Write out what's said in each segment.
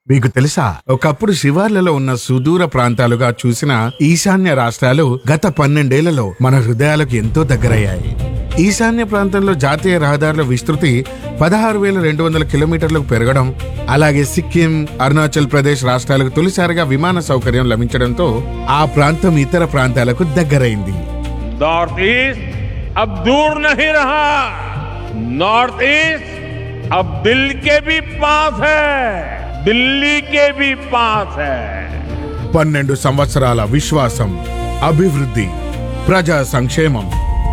మీకు తెలుసా ఒకప్పుడు శివార్లలో ఉన్న సుదూర ప్రాంతాలుగా చూసిన ఈశాన్య రాష్ట్రాలు గత పన్నెండేళ్లలో మన హృదయాలకు ఎంతో దగ్గరయ్యాయి ఈశాన్య ప్రాంతంలో జాతీయ రహదారుల విస్తృతి పదహారు వేల రెండు వందల కిలోమీటర్లకు పెరగడం అలాగే సిక్కిం అరుణాచల్ ప్రదేశ్ రాష్ట్రాలకు తొలిసారిగా విమాన సౌకర్యం లభించడంతో ఆ ప్రాంతం ఇతర ప్రాంతాలకు దగ్గరైంది नॉर्थ ईस्ट अब दूर नहीं रहा नॉर्थ ईस्ट अब दिल के भी पास है दिल्ली के भी पास है పన్నెండు సంవత్సరాల విశ్వాసం అభివృద్ధి ప్రజా సంక్షేమం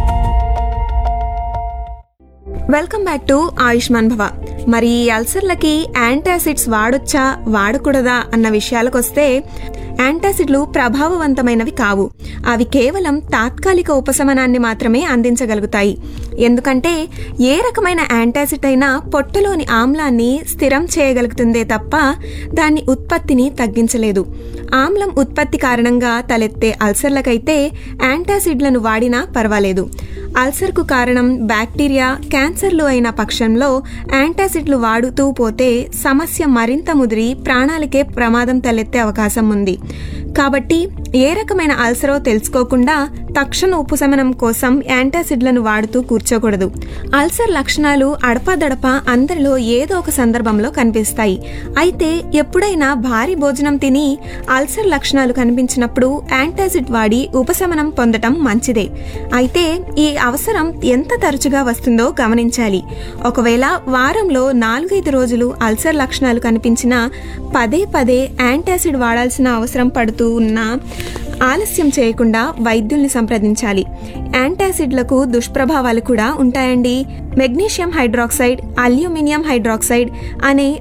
వెల్కమ్ బ్యాక్ టు ఆయుష్మాన్ భవ మరి ఈ అల్సర్లకి యాంటాసిడ్స్ వాడొచ్చా వాడకూడదా అన్న విషయాలకొస్తే యాంటాసిడ్లు ప్రభావవంతమైనవి కావు అవి కేవలం తాత్కాలిక ఉపశమనాన్ని మాత్రమే అందించగలుగుతాయి ఎందుకంటే ఏ రకమైన యాంటాసిడ్ అయినా పొట్టలోని ఆమ్లాన్ని స్థిరం చేయగలుగుతుందే తప్ప దాని ఉత్పత్తిని తగ్గించలేదు ఆమ్లం ఉత్పత్తి కారణంగా తలెత్తే అల్సర్లకైతే యాంటాసిడ్లను వాడినా పర్వాలేదు అల్సర్కు కారణం బ్యాక్టీరియా క్యాన్సర్లు అయిన పక్షంలో యాంటాసిడ్లు వాడుతూ పోతే సమస్య మరింత ముదిరి ప్రాణాలకే ప్రమాదం తలెత్తే అవకాశం ఉంది కాబట్టి ఏ రకమైన అల్సరో తెలుసుకోకుండా తక్షణ ఉపశమనం కోసం యాంటాసిడ్లను వాడుతూ కూర్చోకూడదు అల్సర్ లక్షణాలు అడపాదడప అందరిలో ఏదో ఒక సందర్భంలో కనిపిస్తాయి అయితే ఎప్పుడైనా భారీ భోజనం తిని అల్సర్ లక్షణాలు కనిపించినప్పుడు యాంటాసిడ్ వాడి ఉపశమనం పొందటం మంచిదే అయితే ఈ అవసరం ఎంత తరచుగా వస్తుందో గమనించాలి ఒకవేళ వారంలో నాలుగైదు రోజులు అల్సర్ లక్షణాలు కనిపించినా పదే పదే యాంటాసిడ్ వాడాల్సిన అవసరం పడుతూ ఉన్నా ఆలస్యం చేయకుండా వైద్యుల్ని సంప్రదించాలి యాంటాసిడ్లకు దుష్ప్రభావాలు కూడా ఉంటాయండి మెగ్నీషియం హైడ్రాక్సైడ్ అల్యూమినియం హైడ్రాక్సైడ్ అనే